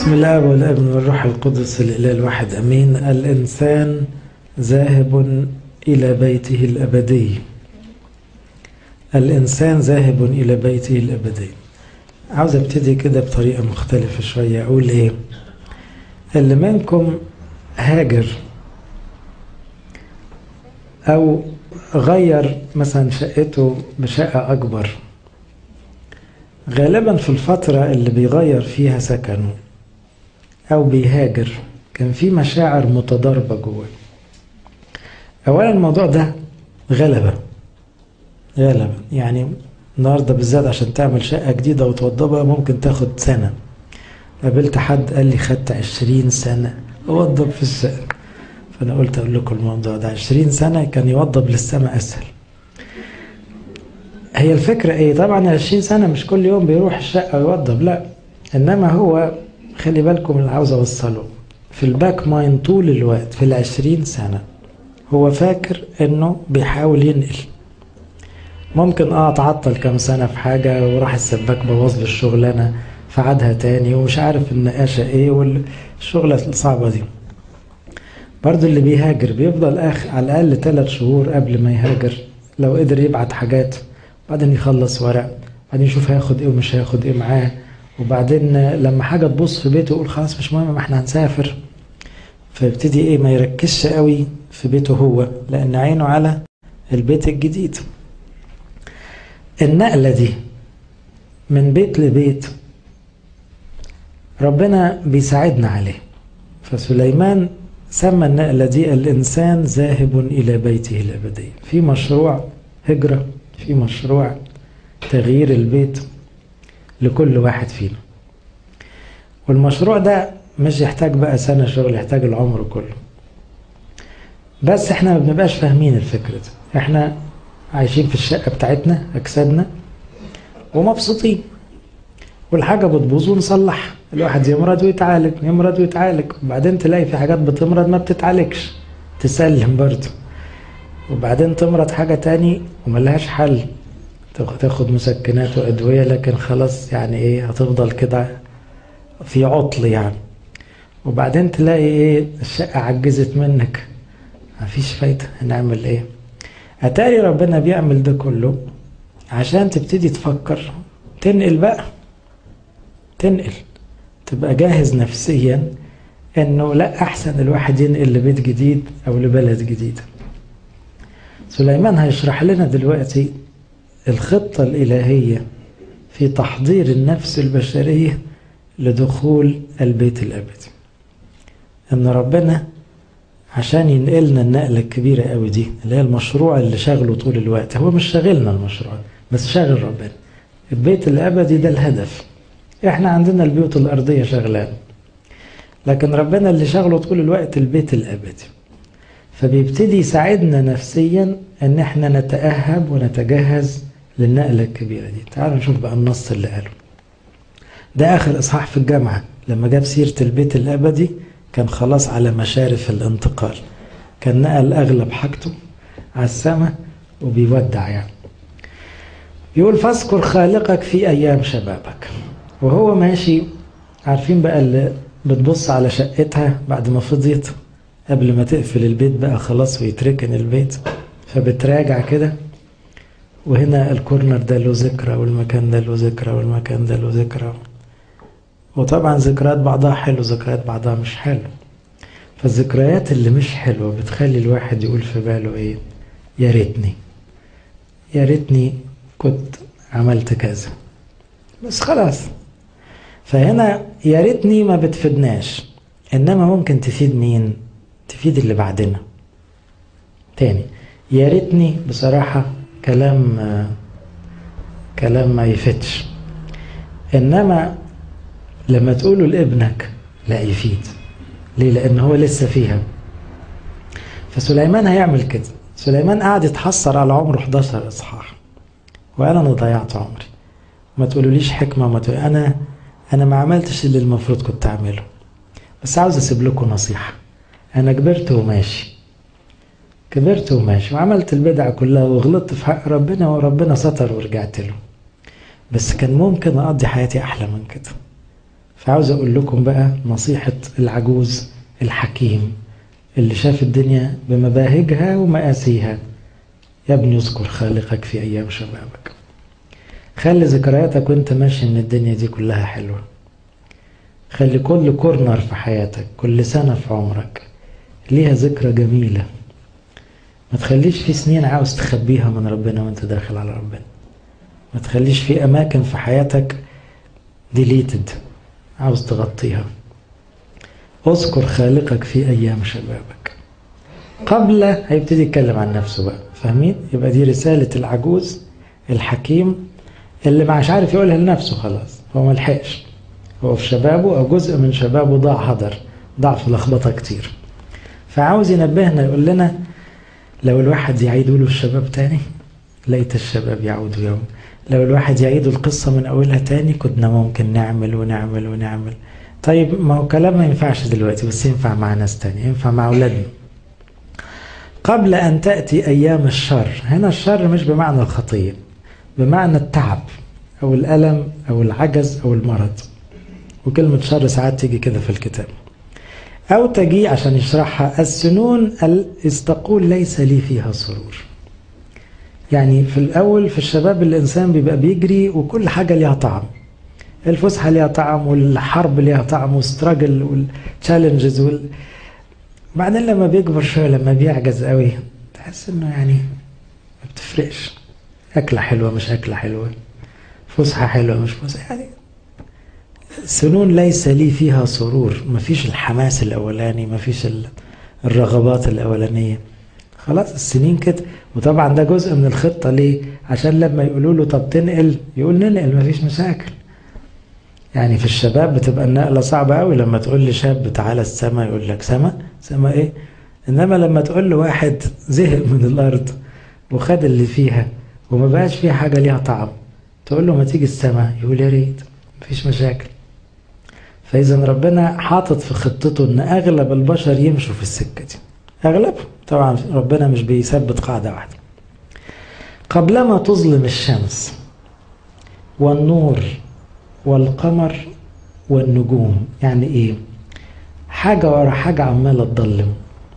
بسم الله والابن والروح القدس الاله الواحد امين الانسان ذاهب الى بيته الابدي الانسان ذاهب الى بيته الابدي عاوز ابتدي كده بطريقه مختلفه شويه اقول ايه اللي منكم هاجر او غير مثلا شقته بشقه اكبر غالبا في الفترة اللي بيغير فيها سكنه أو بيهاجر كان في مشاعر متضاربة جواه أولا الموضوع ده غلبة غلبة يعني النهاردة بالذات عشان تعمل شقة جديدة وتوضبها ممكن تاخد سنة قابلت حد قال لي خدت عشرين سنة أوضب في الشقة فأنا قلت أقول لكم الموضوع ده عشرين سنة كان يوضب للسماء أسهل هي الفكرة ايه طبعا 20 سنة مش كل يوم بيروح الشقة ويوضب لا انما هو خلي بالكم اللي عاوز اوصله في الباك مايند طول الوقت في العشرين سنة هو فاكر انه بيحاول ينقل ممكن اه اتعطل كام سنة في حاجة وراح السباك بوظ له الشغلانة فعادها تاني ومش عارف النقاشة ايه والشغلة الصعبة دي برضو اللي بيهاجر بيفضل اخ على الاقل ثلاث شهور قبل ما يهاجر لو قدر يبعت حاجات بعدين يخلص ورق بعدين يشوف هياخد ايه ومش هياخد ايه معاه وبعدين لما حاجة تبص في بيته يقول خلاص مش مهم ما احنا هنسافر فيبتدي ايه ما يركزش قوي في بيته هو لان عينه على البيت الجديد النقلة دي من بيت لبيت ربنا بيساعدنا عليه فسليمان سمى النقلة دي الإنسان ذاهب إلى بيته الأبدي في مشروع هجرة في مشروع تغيير البيت لكل واحد فينا والمشروع ده مش يحتاج بقى سنة شغل يحتاج العمر كله بس احنا ما بنبقاش فاهمين الفكرة دي احنا عايشين في الشقة بتاعتنا أجسادنا ومبسوطين والحاجة بتبوظ ونصلحها الواحد يمرض ويتعالج يمرض ويتعالج وبعدين تلاقي في حاجات بتمرض ما بتتعالجش تسلم برضه وبعدين تمرض حاجة تاني وملهاش حل تاخد مسكنات وأدوية لكن خلاص يعني ايه هتفضل كده في عطل يعني وبعدين تلاقي ايه الشقة عجزت منك مفيش فايدة هنعمل ايه أتاري ربنا بيعمل ده كله عشان تبتدي تفكر تنقل بقى تنقل تبقى جاهز نفسيا انه لا احسن الواحد ينقل لبيت جديد او لبلد جديد سليمان هيشرح لنا دلوقتي الخطة الإلهية في تحضير النفس البشرية لدخول البيت الأبدي أن ربنا عشان ينقلنا النقلة الكبيرة قوي دي اللي هي المشروع اللي شغله طول الوقت هو مش شاغلنا المشروع بس شاغل ربنا البيت الأبدي ده الهدف احنا عندنا البيوت الأرضية شغلان لكن ربنا اللي شغله طول الوقت البيت الأبدي فبيبتدي يساعدنا نفسيا ان احنا نتأهب ونتجهز للنقلة الكبيرة دي تعالوا نشوف بقى النص اللي قاله ده اخر اصحاح في الجامعة لما جاب سيرة البيت الابدي كان خلاص على مشارف الانتقال كان نقل اغلب حاجته على السماء وبيودع يعني يقول فاذكر خالقك في ايام شبابك وهو ماشي عارفين بقى اللي بتبص على شقتها بعد ما فضيت قبل ما تقفل البيت بقى خلاص ويتركن البيت فبتراجع كده وهنا الكورنر ده له ذكرى والمكان ده له ذكرى والمكان ده له ذكرى وطبعا ذكريات بعضها حلو ذكريات بعضها مش حلو فالذكريات اللي مش حلوة بتخلي الواحد يقول في باله ايه يا ريتني يا ريتني كنت عملت كذا بس خلاص فهنا يا ريتني ما بتفيدناش انما ممكن تفيد مين تفيد اللي بعدنا تاني يا ريتني بصراحة كلام كلام ما يفيدش انما لما تقوله لابنك لا يفيد ليه لان هو لسه فيها فسليمان هيعمل كده سليمان قاعد يتحسر على عمره 11 اصحاح وانا انا ضيعت عمري ما تقولوليش حكمه ما تقول انا انا ما عملتش اللي المفروض كنت اعمله بس عاوز اسيب لكم نصيحه انا كبرت وماشي كبرت وماشي وعملت البدع كلها وغلطت في حق ربنا وربنا ستر ورجعت له بس كان ممكن اقضي حياتي احلى من كده فعاوز أقول لكم بقى نصيحة العجوز الحكيم اللي شاف الدنيا بمباهجها ومآسيها يا ابني اذكر خالقك في أيام شبابك خلي ذكرياتك وانت ماشي ان الدنيا دي كلها حلوة خلي كل كورنر في حياتك كل سنة في عمرك ليها ذكرى جميلة ما تخليش في سنين عاوز تخبيها من ربنا وانت داخل على ربنا ما تخليش في أماكن في حياتك ديليتد عاوز تغطيها اذكر خالقك في أيام شبابك قبل هيبتدي يتكلم عن نفسه بقى فاهمين يبقى دي رسالة العجوز الحكيم اللي مش عارف يقولها لنفسه خلاص هو ملحقش هو في شبابه أو جزء من شبابه ضاع هدر ضاع في لخبطة كتير فعاوز ينبهنا يقول لنا لو الواحد يعيد له الشباب تاني ليت الشباب يعود يوم لو الواحد يعيد القصة من أولها تاني كنا ممكن نعمل ونعمل ونعمل طيب ما هو كلام ما ينفعش دلوقتي بس ينفع مع ناس تانية ينفع مع أولادنا قبل أن تأتي أيام الشر هنا الشر مش بمعنى الخطية بمعنى التعب أو الألم أو العجز أو المرض وكلمة شر ساعات تيجي كده في الكتاب أو تجي عشان يشرحها السنون إذ تقول ليس لي فيها سرور يعني في الأول في الشباب الإنسان بيبقى بيجري وكل حاجة ليها طعم الفسحة ليها طعم والحرب ليها طعم والستراجل والتشالنجز وال... بعدين لما بيكبر شوية لما بيعجز قوي تحس انه يعني ما بتفرقش أكلة حلوة مش أكلة حلوة فسحة حلوة مش فسحة يعني سنون ليس لي فيها سرور مفيش الحماس الأولاني مفيش الرغبات الأولانية خلاص السنين كده وطبعا ده جزء من الخطة ليه عشان لما يقولوا له طب تنقل يقول ننقل مفيش مشاكل يعني في الشباب بتبقى النقلة صعبة قوي لما تقول لشاب تعالى السما يقول لك سما سما ايه انما لما تقول له واحد زهق من الارض وخد اللي فيها وما بقاش فيها حاجة ليها طعم تقول له ما تيجي السما يقول يا ريت مفيش مشاكل فإذا ربنا حاطط في خطته إن أغلب البشر يمشوا في السكة دي أغلبهم طبعا ربنا مش بيثبت قاعدة واحدة قبلما تظلم الشمس والنور والقمر والنجوم يعني إيه حاجة ورا حاجة عمالة تضلم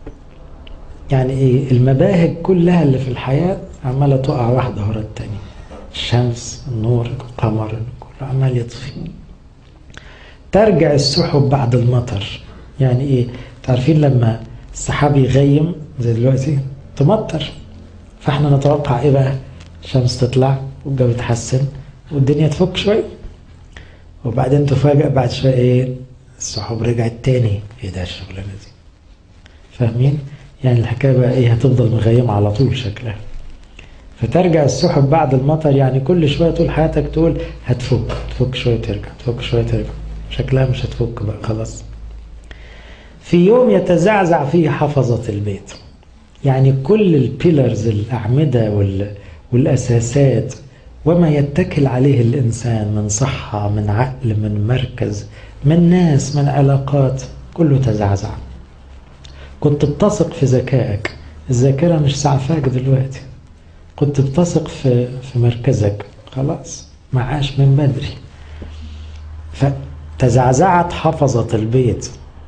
يعني إيه المباهج كلها اللي في الحياة عمالة تقع واحدة ورا التانية الشمس النور القمر كله عمال يطفي ترجع السحب بعد المطر يعني ايه تعرفين لما السحاب يغيم زي دلوقتي تمطر فاحنا نتوقع ايه بقى الشمس تطلع والجو يتحسن والدنيا تفك شوية وبعدين تفاجأ بعد شوية ايه السحب رجعت تاني ايه ده الشغلانة دي فاهمين يعني الحكاية بقى ايه هتفضل مغيمة على طول شكلها فترجع السحب بعد المطر يعني كل شوية طول حياتك تقول هتفك تفك شوية ترجع تفك شوية ترجع شكلها مش هتفك بقى خلاص في يوم يتزعزع فيه حفظة البيت يعني كل البيلرز الأعمدة وال... والأساسات وما يتكل عليه الإنسان من صحة من عقل من مركز من ناس من علاقات كله تزعزع كنت بتثق في ذكائك الذاكرة مش سعفاك دلوقتي كنت بتثق في في مركزك خلاص معاش من بدري فتزعزعت حفظة البيت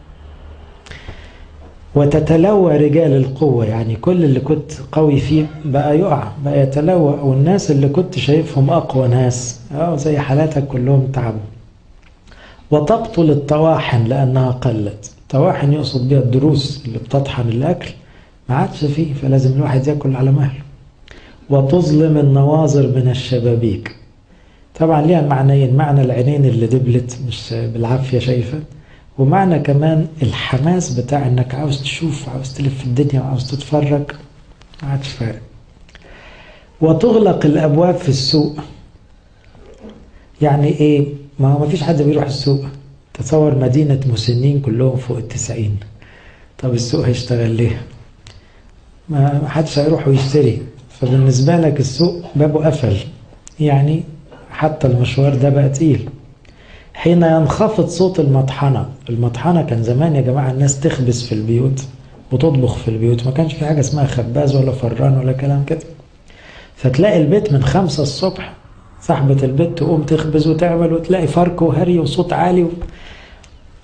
وتتلوى رجال القوة يعني كل اللي كنت قوي فيه بقى يقع بقى يتلوى والناس اللي كنت شايفهم أقوى ناس اه زي حالاتك كلهم تعبوا وتبطل الطواحن لأنها قلت طواحن يقصد بها الدروس اللي بتطحن الأكل ما عادش فيه فلازم الواحد ياكل على مهله وتظلم النواظر من الشبابيك طبعا ليها معنيين معنى العينين اللي دبلت مش بالعافية شايفة ومعنى كمان الحماس بتاع انك عاوز تشوف عاوز تلف الدنيا وعاوز تتفرج ما عادش فارق وتغلق الابواب في السوق يعني ايه ما هو ما فيش حد بيروح السوق تصور مدينة مسنين كلهم فوق التسعين طب السوق هيشتغل ليه ما حدش هيروح ويشتري فبالنسبة لك السوق بابه قفل يعني حتى المشوار ده بقى تقيل حين ينخفض صوت المطحنة المطحنة كان زمان يا جماعة الناس تخبز في البيوت وتطبخ في البيوت ما كانش في حاجة اسمها خباز ولا فران ولا كلام كده فتلاقي البيت من خمسة الصبح صاحبة البيت تقوم تخبز وتعمل وتلاقي فرق وهري وصوت عالي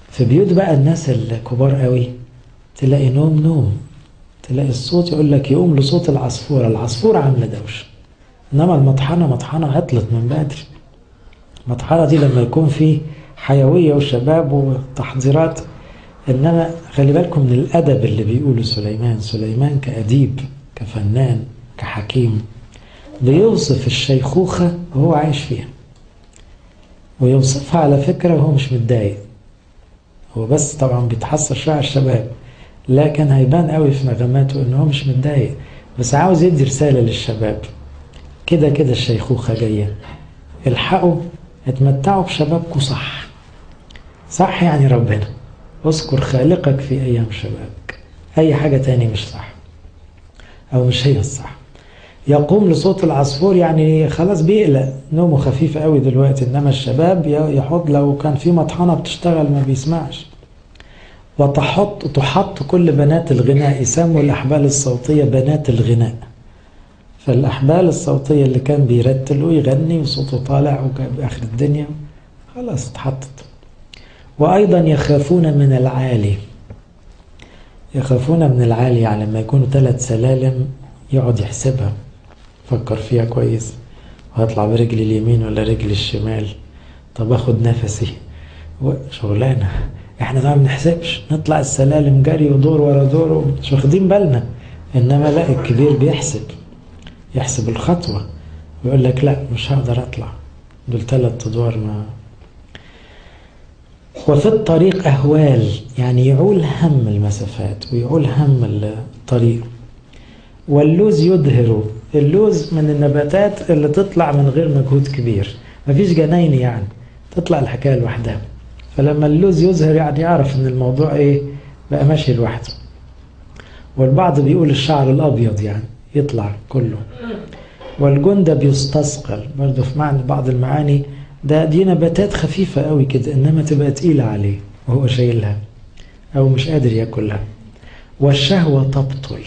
في بيوت بقى الناس الكبار قوي تلاقي نوم نوم تلاقي الصوت يقول لك يقوم لصوت العصفورة العصفورة عاملة دوشة إنما المطحنة مطحنة عطلت من بدري المطحنة دي لما يكون في حيوية وشباب وتحضيرات إنما خلي بالكم من الأدب اللي بيقوله سليمان سليمان كأديب كفنان كحكيم بيوصف الشيخوخة وهو عايش فيها ويوصفها على فكرة وهو مش متضايق هو بس طبعا بيتحسر شوية على الشباب لكن هيبان قوي في نغماته ان هو مش متضايق بس عاوز يدي رسالة للشباب كده كده الشيخوخة جاية الحقوا اتمتعوا بشبابكم صح صح يعني ربنا اذكر خالقك في ايام شبابك اي حاجة تاني مش صح او مش هي الصح يقوم لصوت العصفور يعني خلاص بيقلق نومه خفيف قوي دلوقتي انما الشباب يحط لو كان في مطحنه بتشتغل ما بيسمعش وتحط تحط كل بنات الغناء يسموا الاحبال الصوتيه بنات الغناء فالاحبال الصوتيه اللي كان بيرتل ويغني وصوته طالع باخر الدنيا خلاص اتحطت وايضا يخافون من العالي يخافون من العالي يعني لما يكونوا ثلاث سلالم يقعد يحسبها فكر فيها كويس وهطلع برجلي اليمين ولا رجلي الشمال طب اخد نفسي شغلانه احنا ما بنحسبش نطلع السلالم جري ودور ورا دور مش واخدين بالنا انما لا الكبير بيحسب يحسب الخطوه ويقول لك لا مش هقدر اطلع دول ثلاث ادوار ما وفي الطريق اهوال يعني يعول هم المسافات ويعول هم الطريق واللوز يدهر اللوز من النباتات اللي تطلع من غير مجهود كبير مفيش جناين يعني تطلع الحكايه لوحدها فلما اللوز يظهر يعني يعرف ان الموضوع ايه بقى ماشي لوحده والبعض بيقول الشعر الابيض يعني يطلع كله والجندب يستثقل برضه في معنى بعض المعاني ده دي نباتات خفيفة قوي كده انما تبقى تقيلة عليه وهو شايلها او مش قادر ياكلها والشهوة تبطل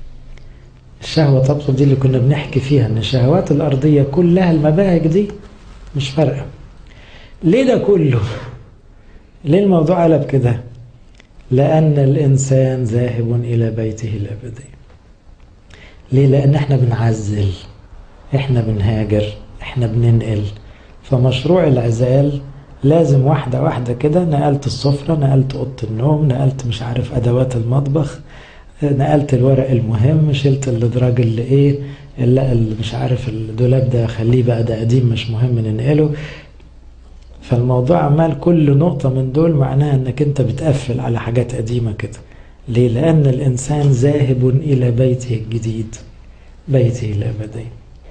الشهوة تبطل دي اللي كنا بنحكي فيها ان الشهوات الارضية كلها المباهج دي مش فارقة ليه ده كله ليه الموضوع قلب كده لأن الإنسان ذاهب إلى بيته الأبدي ليه لأن احنا بنعزل احنا بنهاجر احنا بننقل فمشروع العزال لازم واحدة واحدة كده نقلت السفرة نقلت أوضة النوم نقلت مش عارف أدوات المطبخ نقلت الورق المهم شلت الادراج اللي ايه اللي, اللي مش عارف الدولاب ده خليه بقى ده قديم مش مهم ننقله فالموضوع عمال كل نقطة من دول معناها انك انت بتقفل على حاجات قديمة كده ليه؟ لأن الإنسان ذاهب إلى بيته الجديد بيته الأبدي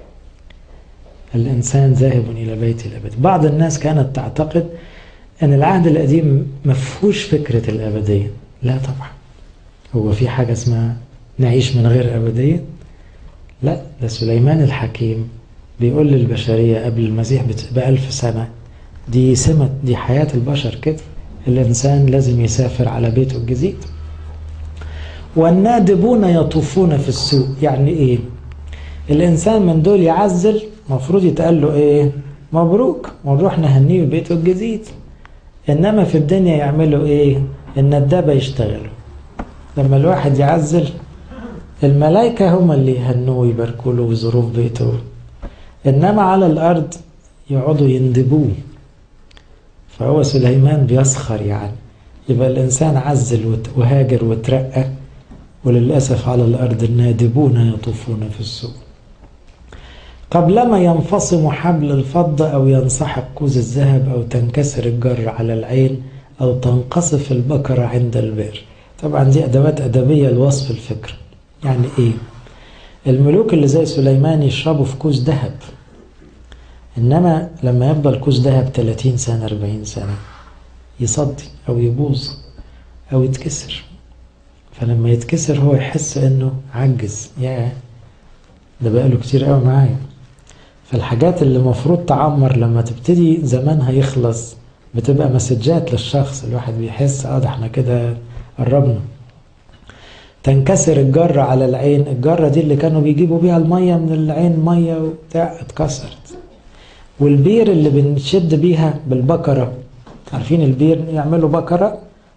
الإنسان ذاهب إلى بيته الأبدي بعض الناس كانت تعتقد أن العهد القديم مفهوش فكرة الأبدية لا طبعا هو في حاجة اسمها نعيش من غير أبدية لا ده سليمان الحكيم بيقول للبشرية قبل المسيح بألف سنة دي سمة دي حياة البشر كده الإنسان لازم يسافر على بيته الجديد والنادبون يطوفون في السوق يعني إيه الإنسان من دول يعزل مفروض يتقال له إيه مبروك ونروح نهنيه في بيته الجديد إنما في الدنيا يعملوا إيه الندابة يشتغلوا لما الواحد يعزل الملائكة هم اللي يهنوه ويباركوا له بظروف بيته إنما على الأرض يقعدوا يندبوه فهو سليمان بيسخر يعني يبقى الإنسان عزل وهاجر وترقى وللأسف على الأرض النادبون يطوفون في السوق قبلما ينفصم حبل الفضة أو ينسحق كوز الذهب أو تنكسر الجر على العين أو تنقصف البكرة عند البئر طبعا دي أدوات أدبية لوصف الفكر يعني إيه الملوك اللي زي سليمان يشربوا في كوز ذهب إنما لما يفضل كوز ذهب 30 سنة 40 سنة يصدي أو يبوظ أو يتكسر فلما يتكسر هو يحس إنه عجز يا ده بقاله كتير قوي معايا فالحاجات اللي المفروض تعمر لما تبتدي زمانها يخلص بتبقى مسجات للشخص الواحد بيحس اه ده احنا كده قربنا تنكسر الجرة على العين الجرة دي اللي كانوا بيجيبوا بيها المية من العين مية وبتاع اتكسرت والبير اللي بنشد بيها بالبكرة عارفين البير يعملوا بكرة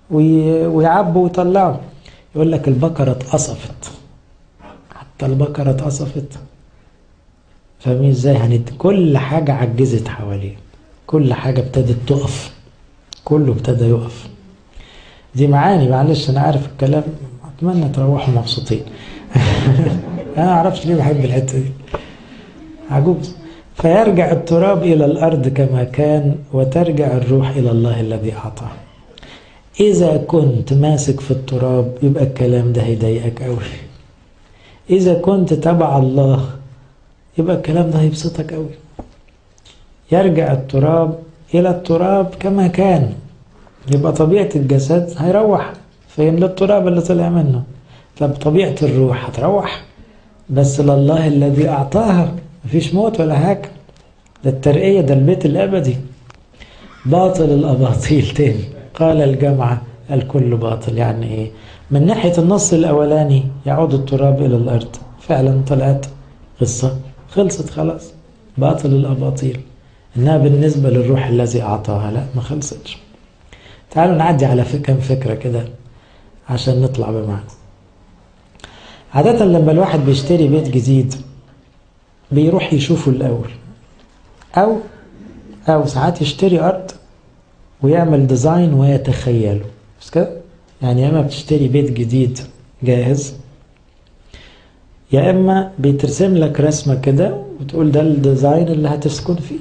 ويعبوا ويطلعوا يقول لك البقرة اتقصفت حتى البقرة اتقصفت فاهمين ازاي هند كل حاجة عجزت حواليه كل حاجة ابتدت تقف كله ابتدى يقف دي معاني معلش انا عارف الكلام اتمنى تروحوا مبسوطين انا اعرفش ليه بحب الحته دي عجوز فيرجع التراب الى الارض كما كان وترجع الروح الى الله الذي اعطاه اذا كنت ماسك في التراب يبقى الكلام ده هيضايقك قوي اذا كنت تبع الله يبقى الكلام ده هيبسطك قوي يرجع التراب الى التراب كما كان يبقى طبيعه الجسد هيروح فين للتراب اللي طلع منه طب طبيعه الروح هتروح بس لله الذي اعطاها مفيش موت ولا حاجه ده الترقيه ده البيت الابدي باطل الاباطيل تاني قال الجامعه الكل باطل يعني ايه من ناحيه النص الاولاني يعود التراب الى الارض فعلا طلعت قصه خلصت خلاص باطل الاباطيل انها بالنسبه للروح الذي اعطاها لا ما خلصتش تعالوا نعدي على كم فكره كده عشان نطلع بمعنى عادة لما الواحد بيشتري بيت جديد بيروح يشوفه الأول أو أو ساعات يشتري أرض ويعمل ديزاين ويتخيله مش كده؟ يعني يا إما بتشتري بيت جديد جاهز يا إما بيترسم لك رسمة كده وتقول ده الديزاين اللي هتسكن فيه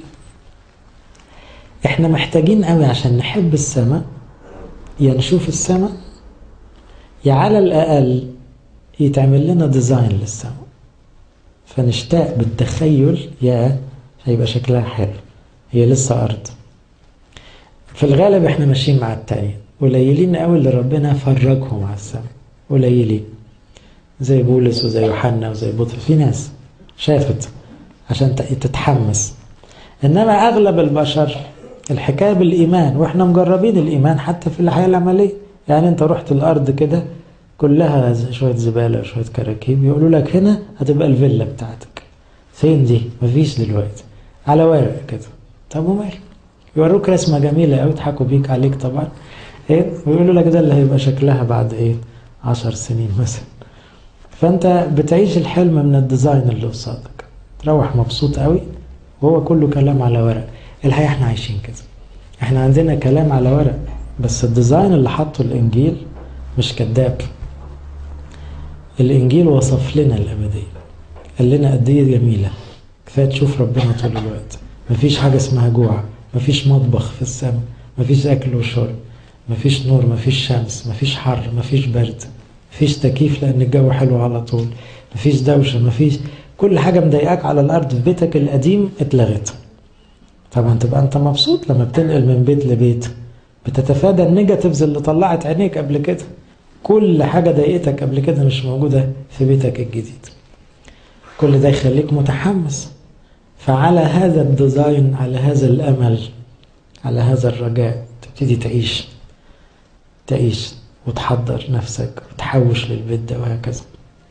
احنا محتاجين قوي عشان نحب السماء يا نشوف السماء يا على الأقل يتعمل لنا ديزاين للسماء فنشتاق بالتخيل يا هيبقى شكلها حلو هي لسه أرض في الغالب احنا ماشيين مع التانية قليلين قوي اللي ربنا فرجهم على السماء قليلين زي بولس وزي يوحنا وزي بطرس في ناس شافت عشان تتحمس انما اغلب البشر الحكايه بالايمان واحنا مجربين الايمان حتى في الحياه العمليه يعني انت رحت الارض كده كلها شويه زباله وشويه كراكيب يقولوا لك هنا هتبقى الفيلا بتاعتك فين دي مفيش دلوقتي على ورق كده طب ومال يوروك رسمه جميله قوي يضحكوا بيك عليك طبعا ايه ويقولوا لك ده اللي هيبقى شكلها بعد ايه عشر سنين مثلا فانت بتعيش الحلم من الديزاين اللي قصادك تروح مبسوط قوي وهو كله كلام على ورق الحقيقه احنا عايشين كده احنا عندنا كلام على ورق بس الديزاين اللي حطه الانجيل مش كذاب الانجيل وصف لنا الابديه قال لنا قد ايه جميله كفايه تشوف ربنا طول الوقت مفيش حاجه اسمها جوع مفيش مطبخ في السماء مفيش اكل وشرب مفيش نور مفيش شمس مفيش حر مفيش برد مفيش تكييف لان الجو حلو على طول مفيش دوشه مفيش كل حاجه مضايقاك على الارض في بيتك القديم اتلغت طبعا تبقى انت مبسوط لما بتنقل من بيت لبيت بتتفادى النيجاتيفز اللي طلعت عينيك قبل كده كل حاجة ضايقتك قبل كده مش موجودة في بيتك الجديد كل ده يخليك متحمس فعلى هذا الديزاين على هذا الأمل على هذا الرجاء تبتدي تعيش تعيش وتحضر نفسك وتحوش للبيت ده وهكذا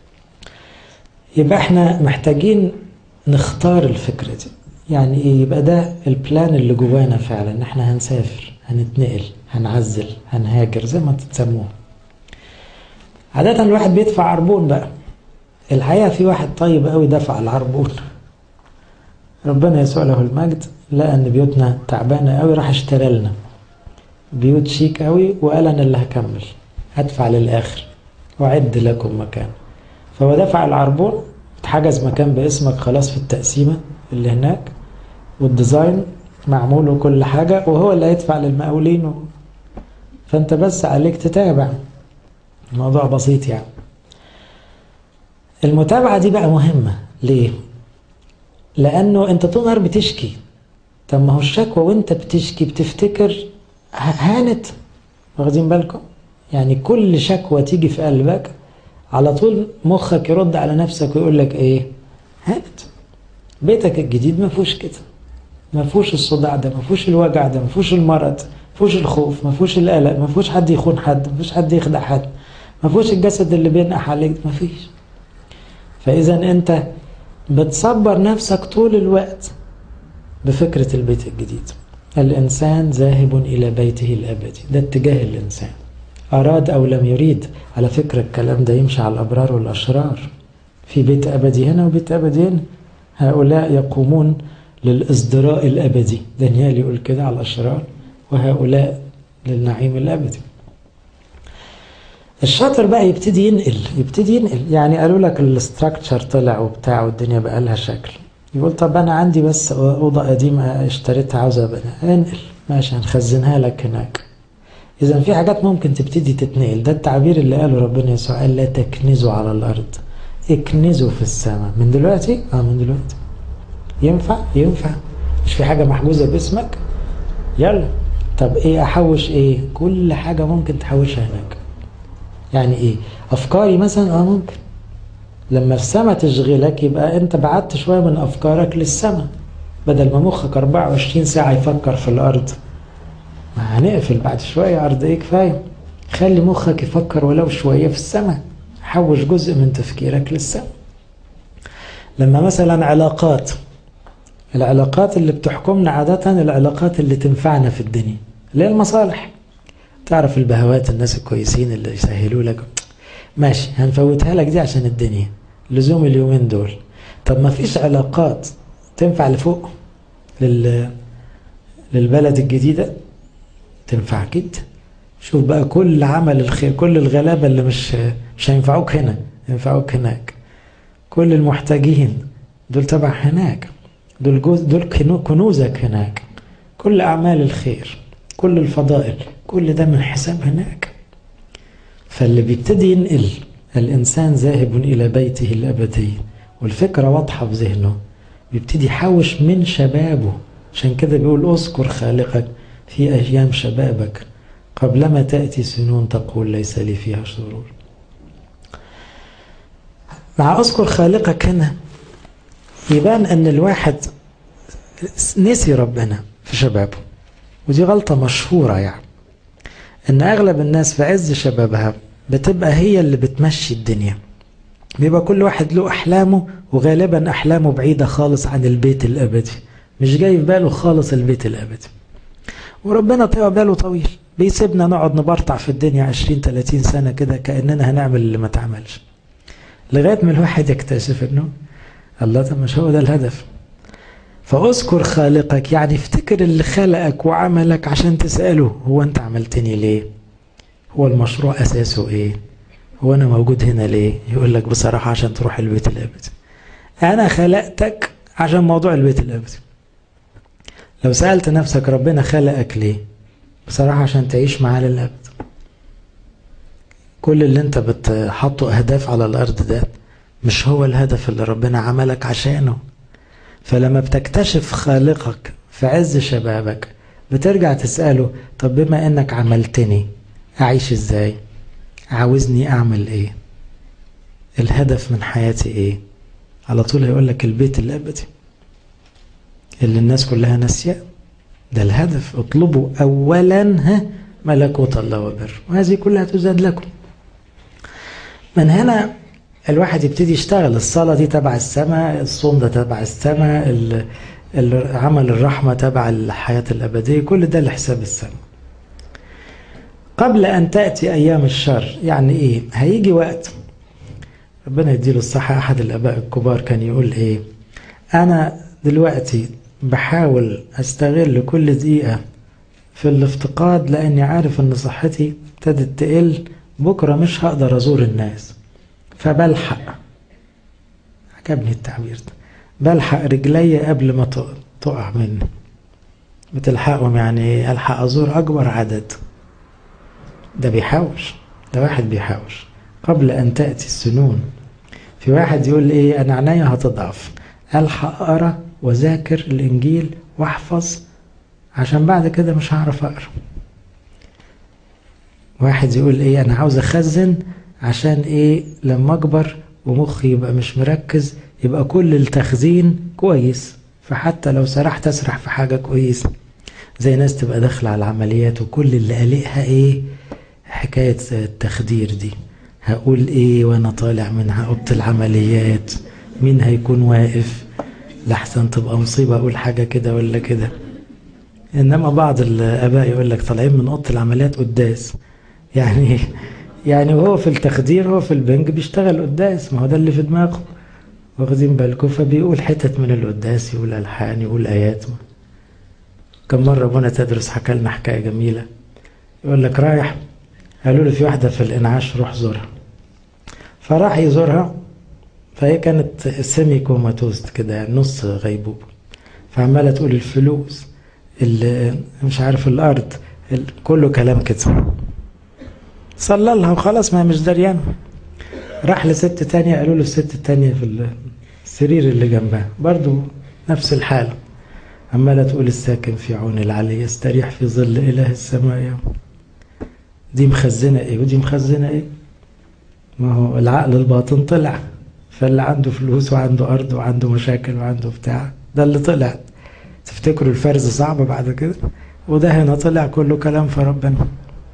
يبقى احنا محتاجين نختار الفكرة دي يعني ايه يبقى ده البلان اللي جوانا فعلا ان احنا هنسافر هنتنقل هنعزل هنهاجر زي ما تسموه عادة الواحد بيدفع عربون بقى الحقيقة في واحد طيب قوي دفع العربون ربنا يسوع له المجد لقى ان بيوتنا تعبانة قوي راح اشترى لنا بيوت شيك قوي وقال انا اللي هكمل هدفع للاخر واعد لكم مكان فهو دفع العربون اتحجز مكان باسمك خلاص في التقسيمة اللي هناك والديزاين معمول وكل حاجة وهو اللي هيدفع للمقاولين و... فانت بس عليك تتابع الموضوع بسيط يعني المتابعة دي بقى مهمة ليه؟ لأنه أنت طول النهار بتشكي طب ما هو الشكوى وأنت بتشكي بتفتكر هانت واخدين بالكم؟ يعني كل شكوى تيجي في قلبك على طول مخك يرد على نفسك ويقول لك إيه؟ هانت بيتك الجديد ما فيهوش كده ما فيهوش الصداع ده ما فيهوش الوجع ده ما فيهوش المرض ما فيهوش الخوف ما فيهوش القلق ما فيهوش حد يخون حد ما فيهوش حد يخدع حد ما فيهوش الجسد اللي بينقح عليك ما فيش فاذا انت بتصبر نفسك طول الوقت بفكرة البيت الجديد الإنسان ذاهب إلى بيته الأبدي ده اتجاه الإنسان أراد أو لم يريد على فكرة الكلام ده يمشي على الأبرار والأشرار في بيت أبدي هنا وبيت أبدي هنا هؤلاء يقومون للإصدراء الأبدي دانيال يقول كده على الأشرار وهؤلاء للنعيم الأبدي الشاطر بقى يبتدي ينقل يبتدي ينقل يعني قالوا لك الاستراكشر طلع وبتاع والدنيا بقى لها شكل يقول طب انا عندي بس اوضه قديمه اشتريتها عاوز ابنى انقل ماشي هنخزنها لك هناك اذا في حاجات ممكن تبتدي تتنقل ده التعبير اللي قاله ربنا يسوع قال لا تكنزوا على الارض اكنزوا في السماء من دلوقتي اه من دلوقتي ينفع ينفع مش في حاجه محجوزه باسمك يلا طب ايه احوش ايه كل حاجه ممكن تحوشها هناك يعني ايه افكاري مثلا اه ممكن لما السما تشغلك يبقى انت بعدت شويه من افكارك للسما بدل ما مخك 24 ساعه يفكر في الارض ما هنقفل بعد شويه ارض ايه كفايه خلي مخك يفكر ولو شويه في السما حوش جزء من تفكيرك للسما لما مثلا علاقات العلاقات اللي بتحكمنا عادة العلاقات اللي تنفعنا في الدنيا اللي هي المصالح تعرف البهوات الناس الكويسين اللي يسهلوا لك ماشي هنفوتها لك دي عشان الدنيا لزوم اليومين دول طب ما فيش علاقات تنفع لفوق لل للبلد الجديدة تنفع جدا شوف بقى كل عمل الخير كل الغلابة اللي مش مش هينفعوك هنا ينفعوك هناك كل المحتاجين دول تبع هناك دول جوز دول كنوزك هناك كل أعمال الخير كل الفضائل كل ده من حساب هناك فاللي بيبتدي ينقل الإنسان ذاهب إلى بيته الأبدي والفكرة واضحة في ذهنه بيبتدي يحوش من شبابه عشان كده بيقول اذكر خالقك في أيام شبابك قبلما تأتي سنون تقول ليس لي فيها سرور مع اذكر خالقك هنا يبان ان الواحد نسي ربنا في شبابه ودي غلطة مشهورة يعني ان اغلب الناس في عز شبابها بتبقى هي اللي بتمشي الدنيا بيبقى كل واحد له احلامه وغالبا احلامه بعيدة خالص عن البيت الابدي مش جاي في باله خالص البيت الابدي وربنا طيب باله طويل بيسيبنا نقعد نبرطع في الدنيا 20 30 سنة كده كأننا هنعمل اللي ما اتعملش لغاية ما الواحد يكتشف انه الله طب مش هو ده الهدف فاذكر خالقك يعني افتكر اللي خلقك وعملك عشان تسأله هو انت عملتني ليه هو المشروع اساسه ايه هو انا موجود هنا ليه يقول لك بصراحة عشان تروح البيت الابدي انا خلقتك عشان موضوع البيت الابدي لو سألت نفسك ربنا خلقك ليه بصراحة عشان تعيش معاه للأبد كل اللي انت بتحطه أهداف على الأرض ده مش هو الهدف اللي ربنا عملك عشانه فلما بتكتشف خالقك في عز شبابك بترجع تسأله طب بما انك عملتني أعيش ازاي عاوزني أعمل ايه الهدف من حياتي ايه على طول هيقول لك البيت الأبدي اللي الناس كلها ناسيه ده الهدف اطلبوا اولا ها ملكوت الله وبر وهذه كلها تزاد لكم من هنا الواحد يبتدي يشتغل الصلاة دي تبع السماء الصوم ده تبع السماء عمل الرحمة تبع الحياة الأبدية كل ده لحساب السماء قبل أن تأتي أيام الشر يعني إيه هيجي وقت ربنا يديله الصحة أحد الآباء الكبار كان يقول إيه أنا دلوقتي بحاول استغل كل دقيقة في الافتقاد لاني عارف ان صحتي ابتدت تقل بكرة مش هقدر ازور الناس فبلحق عجبني التعبير ده بلحق رجلي قبل ما تقع مني بتلحقهم يعني الحق ازور اكبر عدد ده بيحاوش ده واحد بيحاوش قبل ان تأتي السنون في واحد يقول ايه انا عينيا هتضعف الحق اقرا واذاكر الانجيل واحفظ عشان بعد كده مش هعرف اقرا واحد يقول ايه انا عاوز اخزن عشان ايه لما اكبر ومخي يبقى مش مركز يبقى كل التخزين كويس فحتى لو سرحت اسرح في حاجة كويسة زي ناس تبقى داخلة على العمليات وكل اللي قلقها ايه حكاية التخدير دي هقول ايه وانا طالع من اوضه العمليات مين هيكون واقف لحسن تبقى مصيبة أقول حاجة كده ولا كده إنما بعض الآباء يقول لك طالعين من أوضة العمليات قداس يعني يعني هو في التخدير هو في البنج بيشتغل قداس ما هو ده اللي في دماغه واخدين بالكم فبيقول حتت من القداس يقول الحان يقول ايات كم مره ابونا تدرس حكى لنا حكايه جميله يقول لك رايح قالوا له في واحده في الانعاش روح زورها فراح يزورها فهي كانت سيمي كوماتوست كده يعني نص غيبوبه فعماله تقول الفلوس مش عارف الارض كله كلام كده صلى لها وخلاص ما مش دريان راح لست تانية قالوا له الست التانية في السرير اللي جنبها برضو نفس الحالة عمالة تقول الساكن في عون العلي يستريح في ظل إله السماء دي مخزنة إيه ودي مخزنة إيه ما هو العقل الباطن طلع فاللي عنده فلوس وعنده أرض وعنده مشاكل وعنده بتاع ده اللي طلع تفتكروا الفرز صعب بعد كده وده هنا طلع كله كلام في ربنا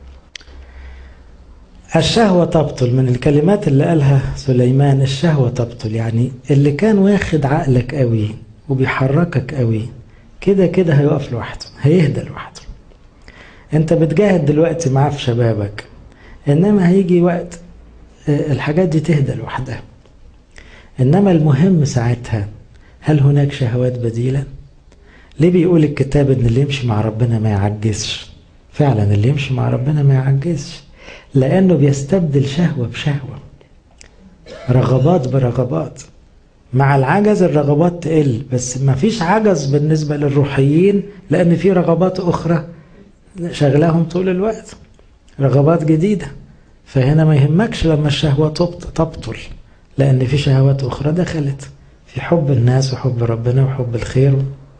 الشهوة تبطل من الكلمات اللي قالها سليمان الشهوة تبطل يعني اللي كان واخد عقلك قوي وبيحركك قوي كده كده هيقف لوحده هيهدى لوحده انت بتجاهد دلوقتي معاه في شبابك انما هيجي وقت الحاجات دي تهدى لوحدها انما المهم ساعتها هل هناك شهوات بديلة ليه بيقول الكتاب ان اللي يمشي مع ربنا ما يعجزش فعلا اللي يمشي مع ربنا ما يعجزش لأنه بيستبدل شهوة بشهوة رغبات برغبات مع العجز الرغبات تقل بس ما فيش عجز بالنسبة للروحيين لأن في رغبات أخرى شغلاهم طول الوقت رغبات جديدة فهنا ما يهمكش لما الشهوة تبطل لأن في شهوات أخرى دخلت في حب الناس وحب ربنا وحب الخير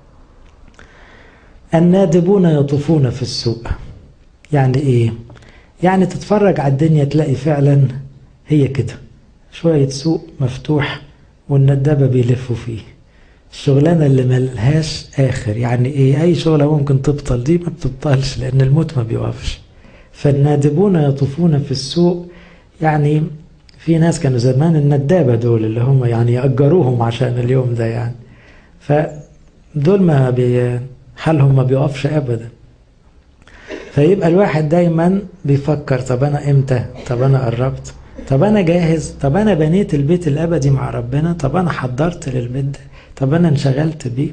النادبون يطوفون في السوق يعني إيه؟ يعني تتفرج على الدنيا تلاقي فعلا هي كده شوية سوق مفتوح والندابة بيلفوا فيه الشغلانة اللي ملهاش آخر يعني إيه أي شغلة ممكن تبطل دي ما بتبطلش لأن الموت ما بيوقفش فالنادبون يطوفون في السوق يعني في ناس كانوا زمان الندابة دول اللي هم يعني يأجروهم عشان اليوم ده يعني فدول ما بي حالهم ما بيقفش أبدا فيبقى الواحد دايما بيفكر طب انا امتى طب انا قربت طب انا جاهز طب انا بنيت البيت الابدي مع ربنا طب انا حضرت للبيت ده طب انا انشغلت بيه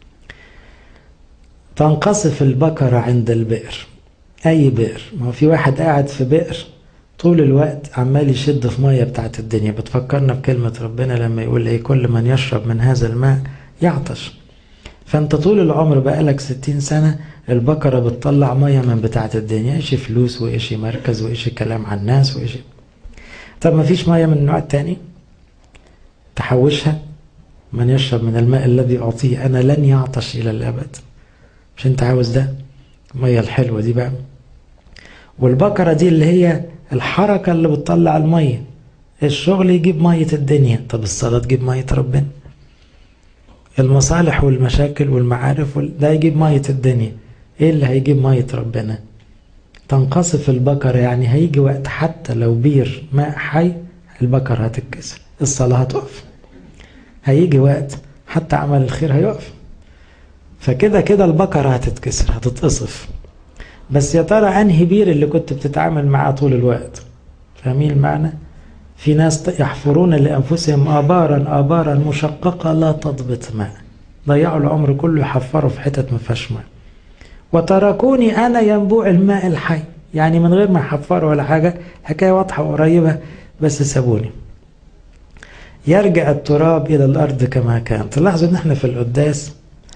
تنقصف البكرة عند البئر اي بئر ما هو في واحد قاعد في بئر طول الوقت عمال يشد في ميه بتاعت الدنيا بتفكرنا بكلمة ربنا لما يقول ايه كل من يشرب من هذا الماء يعطش فانت طول العمر بقالك ستين سنة البقرة بتطلع مية من بتاعة الدنيا إيش فلوس وإيش مركز وإيش كلام عن الناس وإيش طب ما فيش مية من النوع التاني تحوشها من يشرب من الماء الذي أعطيه أنا لن يعطش إلى الأبد مش أنت عاوز ده المية الحلوة دي بقى والبقرة دي اللي هي الحركة اللي بتطلع المية الشغل يجيب مية الدنيا طب الصلاة تجيب مية ربنا المصالح والمشاكل والمعارف ده يجيب مية الدنيا ايه اللي هيجيب مية ربنا تنقصف البقرة يعني هيجي وقت حتى لو بير ماء حي البقرة هتتكسر الصلاة هتقف هيجي وقت حتى عمل الخير هيقف فكده كده البقرة هتتكسر هتتقصف بس يا ترى انهي بير اللي كنت بتتعامل معاه طول الوقت فاهمين المعنى في ناس يحفرون لانفسهم ابارا ابارا مشققه لا تضبط ماء ضيعوا العمر كله يحفروا في حتت ما فيهاش ماء وتركوني انا ينبوع الماء الحي يعني من غير ما يحفروا ولا حاجه حكايه واضحه وقريبه بس سابوني يرجع التراب الى الارض كما كان تلاحظوا ان احنا في القداس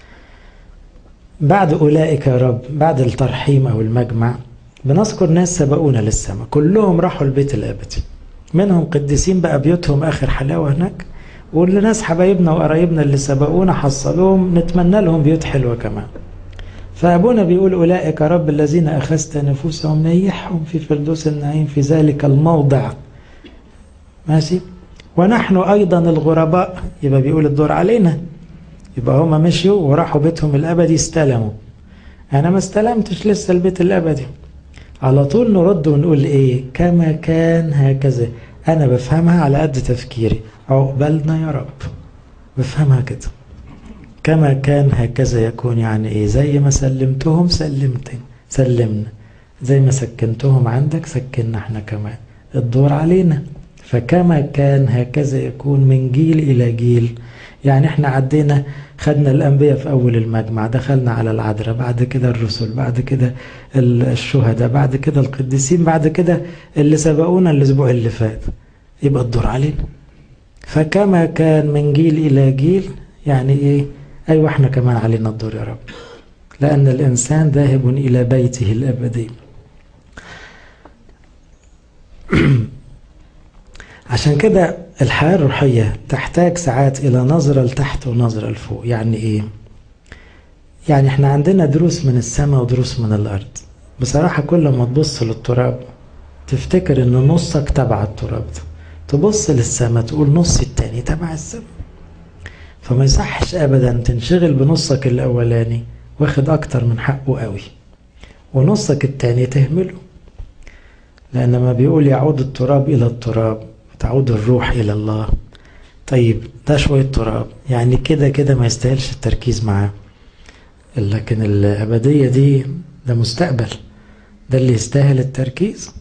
بعد اولئك يا رب بعد الترحيم او المجمع بنذكر ناس سبقونا للسماء كلهم راحوا البيت الابدي منهم قديسين بقى بيوتهم اخر حلاوه هناك واللي ناس حبايبنا وقرايبنا اللي سبقونا حصلوهم نتمنى لهم بيوت حلوه كمان فابونا بيقول اولئك رب الذين اخذت نفوسهم نيحهم في فردوس النعيم في ذلك الموضع ماشي ونحن ايضا الغرباء يبقى بيقول الدور علينا يبقى هما مشيوا وراحوا بيتهم الابدي استلموا انا ما استلمتش لسه البيت الابدي على طول نرد ونقول ايه كما كان هكذا انا بفهمها على قد تفكيري عقبالنا يا رب بفهمها كده كما كان هكذا يكون يعني ايه زي ما سلمتهم سلمت سلمنا زي ما سكنتهم عندك سكننا احنا كمان الدور علينا فكما كان هكذا يكون من جيل إلى جيل يعني احنا عدينا خدنا الأنبياء في أول المجمع دخلنا على العذراء بعد كده الرسل بعد كده الشهداء بعد كده القديسين بعد كده اللي سبقونا الأسبوع اللي فات يبقى الدور علينا فكما كان من جيل إلى جيل يعني إيه أيوة احنا كمان علينا الدور يا رب لأن الإنسان ذاهب إلى بيته الأبدي عشان كده الحياة الروحية تحتاج ساعات إلى نظرة لتحت ونظرة لفوق يعني إيه؟ يعني إحنا عندنا دروس من السماء ودروس من الأرض بصراحة كل ما تبص للتراب تفتكر إن نصك تبع التراب ده تبص للسماء تقول نص التاني تبع السماء فما يصحش أبدا تنشغل بنصك الأولاني واخد أكتر من حقه قوي ونصك التاني تهمله لأن ما بيقول يعود التراب إلى التراب تعود الروح إلى الله طيب ده شوية تراب يعني كده كده ما يستاهلش التركيز معاه لكن الأبدية دي ده مستقبل ده اللي يستاهل التركيز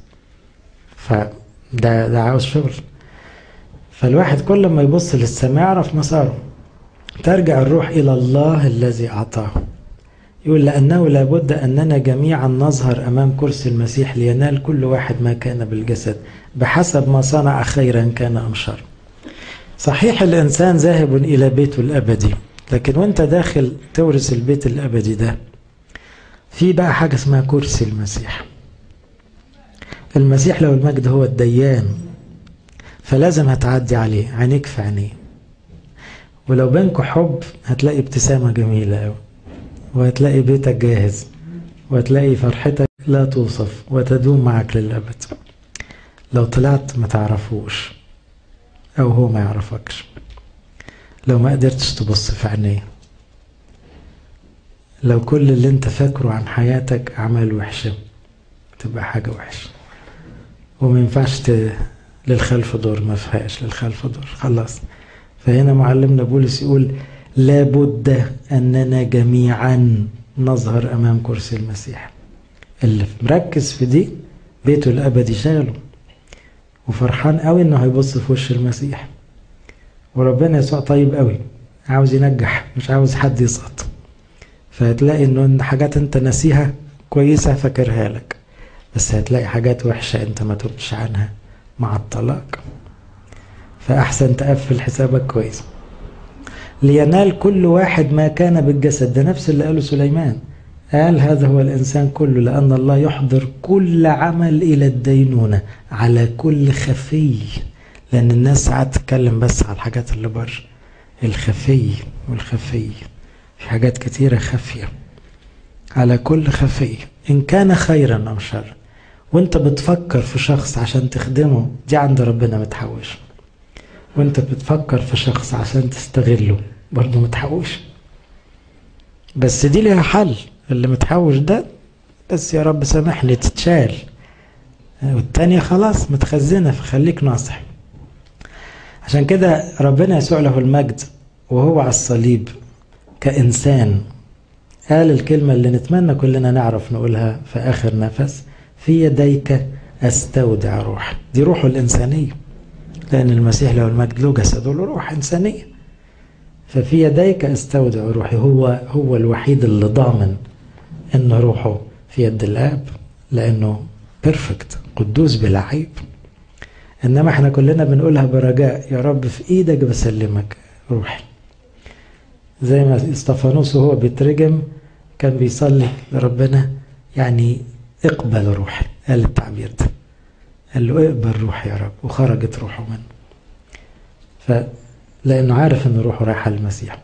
فده ده عاوز شغل فالواحد كل ما يبص للسماء يعرف مساره ترجع الروح إلى الله الذي أعطاه يقول لأنه لابد أننا جميعا نظهر أمام كرسي المسيح لينال كل واحد ما كان بالجسد بحسب ما صنع خيرا كان أم شر صحيح الإنسان ذاهب إلى بيته الأبدي لكن وانت داخل تورث البيت الأبدي ده في بقى حاجة اسمها كرسي المسيح المسيح لو المجد هو الديان فلازم هتعدي عليه عينيك في عينيه ولو بينكم حب هتلاقي ابتسامة جميلة أوي وهتلاقي بيتك جاهز وهتلاقي فرحتك لا توصف وتدوم معك للأبد لو طلعت ما تعرفوش أو هو ما يعرفكش لو ما قدرتش تبص في عينيه لو كل اللي انت فاكره عن حياتك أعمال وحشة تبقى حاجة وحشة وما ينفعش ت... للخلف دور ما فيهاش للخلف دور خلاص فهنا معلمنا بولس يقول لابد أننا جميعا نظهر أمام كرسي المسيح اللي مركز في دي بيته الأبدي شغله وفرحان قوي انه هيبص في وش المسيح وربنا يسوع طيب قوي عاوز ينجح مش عاوز حد يسقط فهتلاقي انه حاجات انت ناسيها كويسة فاكرها لك بس هتلاقي حاجات وحشة انت ما تبتش عنها مع الطلاق فأحسن تقفل حسابك كويس لينال كل واحد ما كان بالجسد ده نفس اللي قاله سليمان قال هذا هو الإنسان كله لأن الله يحضر كل عمل إلى الدينونة على كل خفي لأن الناس ساعات تتكلم بس على الحاجات اللي بره الخفي والخفي في حاجات كتيرة خفية على كل خفي إن كان خيرا أو شر وانت بتفكر في شخص عشان تخدمه دي عند ربنا متحوش وانت بتفكر في شخص عشان تستغله برضه متحوش بس دي ليها حل اللي متحوش ده بس يا رب سامحني تتشال والتانية خلاص متخزنة فخليك ناصح عشان كده ربنا يسوع له المجد وهو على الصليب كإنسان قال الكلمة اللي نتمنى كلنا نعرف نقولها في آخر نفس في يديك أستودع روح دي روحه الإنسانية لأن المسيح له المجد له جسد وله روح إنسانية ففي يديك أستودع روحي هو هو الوحيد اللي ضامن إن روحه في يد الآب لأنه بيرفكت قدوس بلا عيب إنما إحنا كلنا بنقولها برجاء يا رب في إيدك بسلمك روحي زي ما استفانوس وهو بيترجم كان بيصلي لربنا يعني اقبل روحي قال التعبير ده قال له اقبل روحي يا رب وخرجت روحه منه ف لانه عارف ان روحه رايحه للمسيح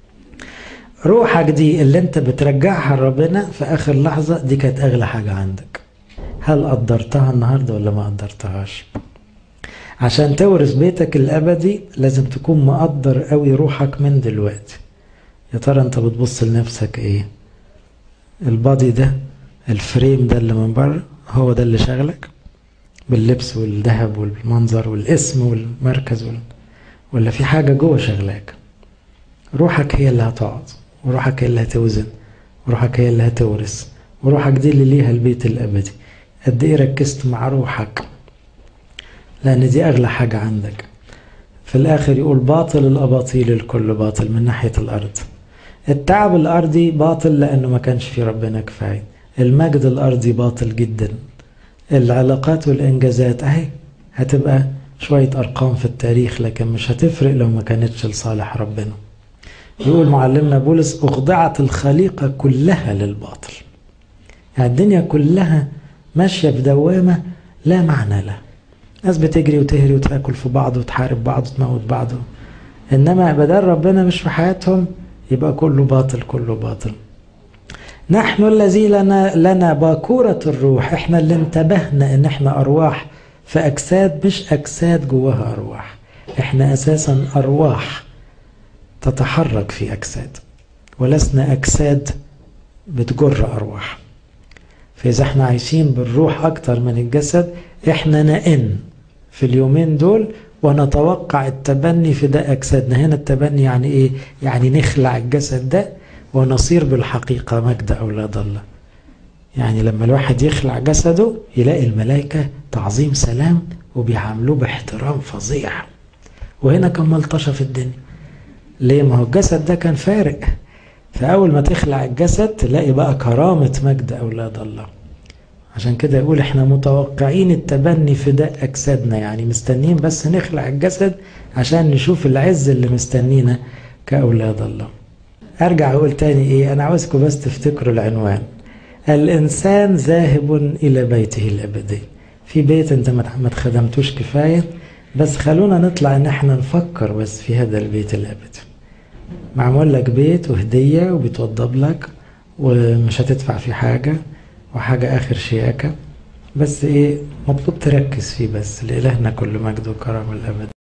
روحك دي اللي انت بترجعها لربنا في اخر لحظه دي كانت اغلى حاجه عندك هل قدرتها النهارده ولا ما قدرتهاش عشان تورث بيتك الابدي لازم تكون مقدر قوي روحك من دلوقتي يا ترى انت بتبص لنفسك ايه البادي ده الفريم ده اللي من بره هو ده اللي شغلك باللبس والذهب والمنظر والاسم والمركز وال... ولا في حاجة جوه شغلاك روحك هي اللي هتقعد وروحك هي اللي هتوزن وروحك هي اللي هتورث وروحك دي اللي ليها البيت الأبدي قد ايه ركزت مع روحك لان دي اغلى حاجة عندك في الاخر يقول باطل الاباطيل الكل باطل من ناحية الارض التعب الارضي باطل لانه ما كانش في ربنا كفاية المجد الارضي باطل جدا العلاقات والانجازات اهي هتبقى شوية ارقام في التاريخ لكن مش هتفرق لو ما كانتش لصالح ربنا يقول معلمنا بولس اخضعت الخليقة كلها للباطل يعني الدنيا كلها ماشية في دوامة لا معنى لها ناس بتجري وتهري وتاكل في بعض وتحارب بعض وتموت بعض انما بدل ربنا مش في حياتهم يبقى كله باطل كله باطل نحن الذي لنا لنا باكورة الروح احنا اللي انتبهنا ان احنا ارواح في اجساد مش اجساد جواها ارواح احنا اساسا ارواح تتحرك في اجساد ولسنا اجساد بتجر ارواح فاذا احنا عايشين بالروح اكتر من الجسد احنا نئن في اليومين دول ونتوقع التبني في ده اجسادنا هنا التبني يعني ايه يعني نخلع الجسد ده ونصير بالحقيقة مجد أولاد الله يعني لما الواحد يخلع جسده يلاقي الملائكة تعظيم سلام وبيعاملوه باحترام فظيع وهنا كان ملطشة في الدنيا ليه ما هو الجسد ده كان فارق فأول ما تخلع الجسد تلاقي بقى كرامة مجد أولاد الله عشان كده يقول احنا متوقعين التبني في ده أجسادنا يعني مستنيين بس نخلع الجسد عشان نشوف العز اللي مستنينا كأولاد الله ارجع اقول تاني ايه انا عاوزكم بس تفتكروا العنوان الانسان ذاهب الى بيته الابدي في بيت انت ما اتخدمتوش كفايه بس خلونا نطلع ان احنا نفكر بس في هذا البيت الابدي معمول لك بيت وهديه وبيتوضب لك ومش هتدفع فيه حاجه وحاجه اخر شياكه بس ايه مطلوب تركز فيه بس لإلهنا كل مجد وكرم الابد